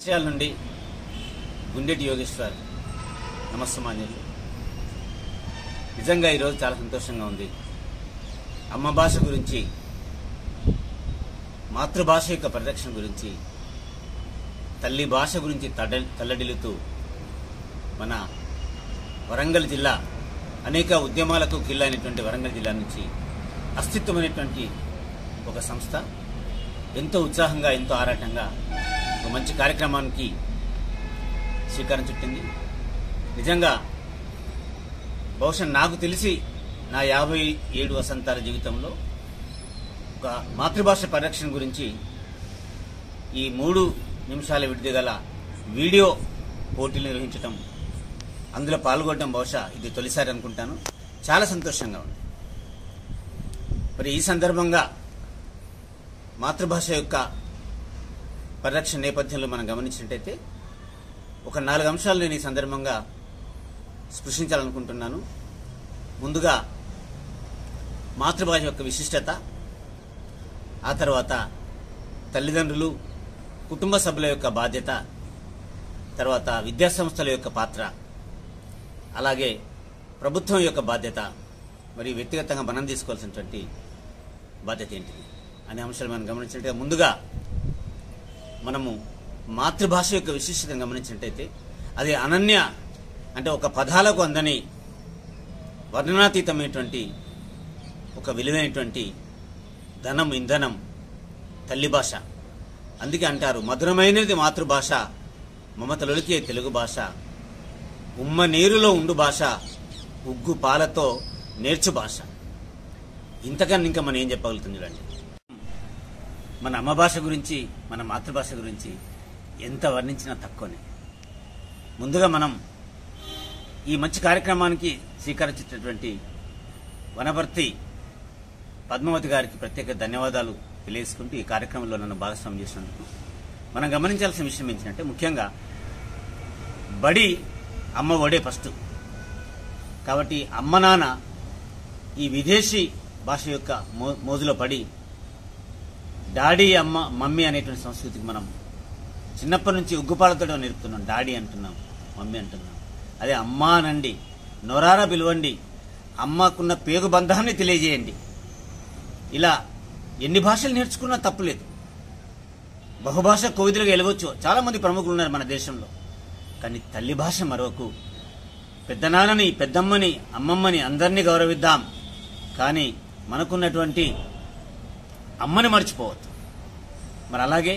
విషయాల నుండి గుండెటి యోగేశ్వర్ నమస్సమాన్యులు నిజంగా ఈరోజు చాలా సంతోషంగా ఉంది అమ్మ భాష గురించి మాతృభాష యొక్క పరిరక్షణ గురించి తల్లి భాష గురించి తడ తల్లడిల్లుతూ మన వరంగల్ జిల్లా అనేక ఉద్యమాలకు కిల్లైనటువంటి వరంగల్ జిల్లా నుంచి అస్తిత్వమైనటువంటి ఒక సంస్థ ఎంతో ఉత్సాహంగా ఎంతో ఆరాటంగా ఒక మంచి కార్యక్రమానికి శ్రీకారం చుట్టింది నిజంగా బహుశా నాకు తెలిసి నా యాభై ఏడు వసంతాల జీవితంలో ఒక మాతృభాష పరిరక్షణ గురించి ఈ మూడు నిమిషాల విడిది గల వీడియో పోటీలు నిర్వహించటం అందులో పాల్గొనడం బహుశా ఇది తొలిసారి అనుకుంటాను చాలా సంతోషంగా ఉంది మరి ఈ సందర్భంగా మాతృభాష యొక్క పరిరక్షణ నేపథ్యంలో మనం గమనించినట్టయితే ఒక నాలుగు అంశాలు నేను ఈ సందర్భంగా స్పృశించాలనుకుంటున్నాను ముందుగా మాతృభాష యొక్క విశిష్టత ఆ తర్వాత తల్లిదండ్రులు కుటుంబ సభ్యుల యొక్క బాధ్యత తర్వాత విద్యాసంస్థల యొక్క పాత్ర అలాగే ప్రభుత్వం యొక్క బాధ్యత మరి వ్యక్తిగతంగా మనం తీసుకోవాల్సినటువంటి బాధ్యత ఏంటిది అనే అంశాలు మనం గమనించినట్టుగా ముందుగా మనము మాతృభాష యొక్క విశిష్టతను గమనించినట్టయితే అది అనన్య అంటే ఒక పదాలకు అందని వర్ణనాతీతమైనటువంటి ఒక విలువైనటువంటి ధనం ఇంధనం తల్లి భాష అందుకే అంటారు మధురమైనది మాతృభాష మమతలొలికే తెలుగు భాష ఉమ్మ నీరులో ఉండు భాష ఉగ్గు పాలతో నేర్చు భాష ఇంతకన్నా ఇంకా మనం ఏం చెప్పగలుగుతుంది చూడండి మన అమ్మ భాష గురించి మన మాతృభాష గురించి ఎంత వర్ణించినా తక్కువనే ముందుగా మనం ఈ మంచి కార్యక్రమానికి స్వీకరించేటటువంటి వనపర్తి పద్మావతి గారికి ప్రత్యేక ధన్యవాదాలు తెలియజేసుకుంటూ ఈ కార్యక్రమంలో నన్ను భాగస్వామ్యం చేసినందుకు మనం గమనించాల్సిన విషయం ఏంటంటే ముఖ్యంగా బడి అమ్మ ఒడే ఫస్ట్ కాబట్టి అమ్మ నాన్న ఈ విదేశీ భాష యొక్క మో మోజులో పడి డాడీ అమ్మ మమ్మీ అనేటువంటి సంస్కృతికి మనం చిన్నప్పటి నుంచి ఉగ్గుపాలతో నేర్పుతున్నాం డాడీ అంటున్నాం మమ్మీ అంటున్నాం అదే అమ్మా అనండి నొరారా పిలవండి అమ్మకున్న పేగు బంధాన్ని తెలియజేయండి ఇలా ఎన్ని భాషలు నేర్చుకున్నా తప్పులేదు బహుభాష కోవిదులుగా వెళ్ళవచ్చు చాలా మంది ప్రముఖులు ఉన్నారు మన దేశంలో కానీ తల్లి భాష మరొకు పెద్దనాన్నని పెద్దమ్మని అమ్మమ్మని అందరినీ గౌరవిద్దాం కానీ మనకున్నటువంటి అమ్మని మర్చిపోవద్దు మరి అలాగే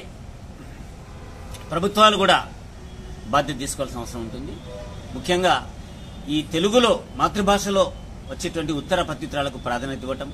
ప్రభుత్వాలు కూడా బాధ్యత తీసుకోవాల్సిన అవసరం ఉంటుంది ముఖ్యంగా ఈ తెలుగులో మాతృభాషలో వచ్చేటువంటి ఉత్తర పత్రిత్రాలకు ప్రాధాన్యత ఇవ్వటం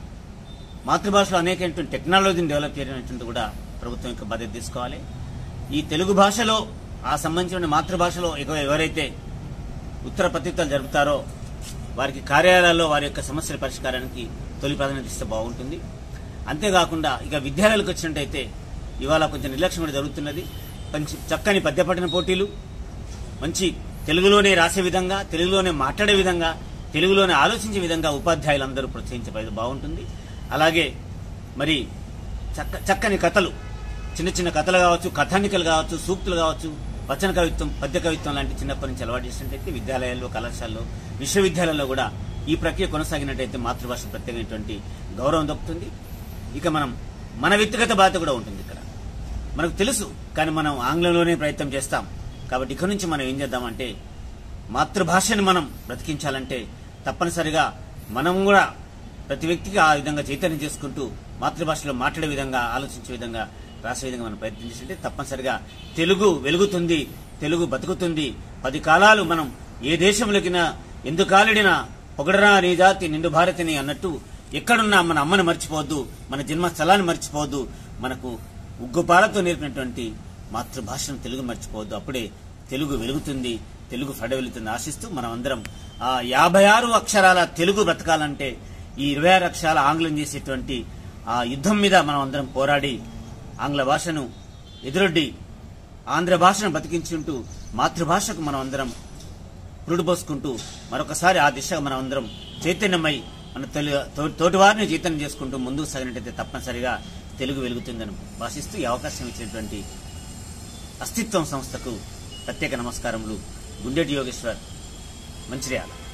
మాతృభాషలో అనేకటువంటి టెక్నాలజీని డెవలప్ చేయడం కూడా ప్రభుత్వం యొక్క బాధ్యత తీసుకోవాలి ఈ తెలుగు భాషలో ఆ సంబంధించిన మాతృభాషలో ఎవ- ఎవరైతే ఉత్తర పత్రికలు జరుపుతారో వారికి కార్యాలయాల్లో వారి యొక్క సమస్యల పరిష్కారానికి తొలి ప్రాధాన్యత ఇస్తే బాగుంటుంది అంతేకాకుండా ఇక విద్యాలయాలకు వచ్చినట్టయితే ఇవాళ కొంచెం నిర్లక్ష్యం కూడా జరుగుతున్నది మంచి చక్కని పద్యపఠన పోటీలు మంచి తెలుగులోనే రాసే విధంగా తెలుగులోనే మాట్లాడే విధంగా తెలుగులోనే ఆలోచించే విధంగా ఉపాధ్యాయులందరూ ప్రోత్సహించబడి బాగుంటుంది అలాగే మరి చక్క చక్కని కథలు చిన్న చిన్న కథలు కావచ్చు కథానికలు కావచ్చు సూక్తులు కావచ్చు వచన కవిత్వం పద్య కవిత్వం లాంటి చిన్నప్పటి నుంచి అలవాటు చేసినట్టయితే విద్యాలయాల్లో కళాశాలలో విశ్వవిద్యాలయాల్లో కూడా ఈ ప్రక్రియ కొనసాగినట్టయితే మాతృభాష ప్రత్యేకమైనటువంటి గౌరవం దక్కుతుంది ఇక మనం మన వ్యక్తిగత బాధ్యత కూడా ఉంటుంది ఇక్కడ మనకు తెలుసు కానీ మనం ఆంగ్లంలోనే ప్రయత్నం చేస్తాం కాబట్టి ఇక నుంచి మనం ఏం చేద్దామంటే మాతృభాషని మనం బ్రతికించాలంటే తప్పనిసరిగా మనం కూడా ప్రతి వ్యక్తికి ఆ విధంగా చైతన్యం చేసుకుంటూ మాతృభాషలో మాట్లాడే విధంగా ఆలోచించే విధంగా రాసే విధంగా మనం ప్రయత్నం చేస్తుంటే తప్పనిసరిగా తెలుగు వెలుగుతుంది తెలుగు బతుకుతుంది పది కాలాలు మనం ఏ దేశంలోకినా ఎందుకాలిడినా పొగడరా నీ జాతి నిండు భారతిని అన్నట్టు ఎక్కడున్నా మన అమ్మని మర్చిపోవద్దు మన జన్మస్థలాన్ని మర్చిపోవద్దు మనకు ఉగ్గుపాలతో నేర్పినటువంటి మాతృభాషను తెలుగు మర్చిపోవద్దు అప్పుడే తెలుగు వెలుగుతుంది తెలుగు ఫడ వెలుగుతుంది ఆశిస్తూ మనం అందరం ఆ యాభై ఆరు అక్షరాల తెలుగు బ్రతకాలంటే ఈ ఇరవై ఆరు అక్షరాల ఆంగ్లం చేసేటువంటి ఆ యుద్ధం మీద మనం అందరం పోరాడి ఆంగ్ల భాషను ఎదురొడ్డి ఆంధ్ర భాషను బతికించుకుంటూ మాతృభాషకు మనం అందరం పురుడు పోసుకుంటూ మరొకసారి ఆ దిశగా మనం అందరం చైతన్యమై మన తెలుగు తో- తోటివారిని చైతన్యం చేసుకుంటూ ముందుకు సాగినట్టయితే తప్పనిసరిగా తెలుగు వెలుగుతుందని భాషిస్తూ ఈ అవకాశం ఇచ్చినటువంటి అస్తిత్వం సంస్థకు ప్రత్యేక నమస్కారములు గుండెటి యోగేశ్వర్ మంచిర్యాల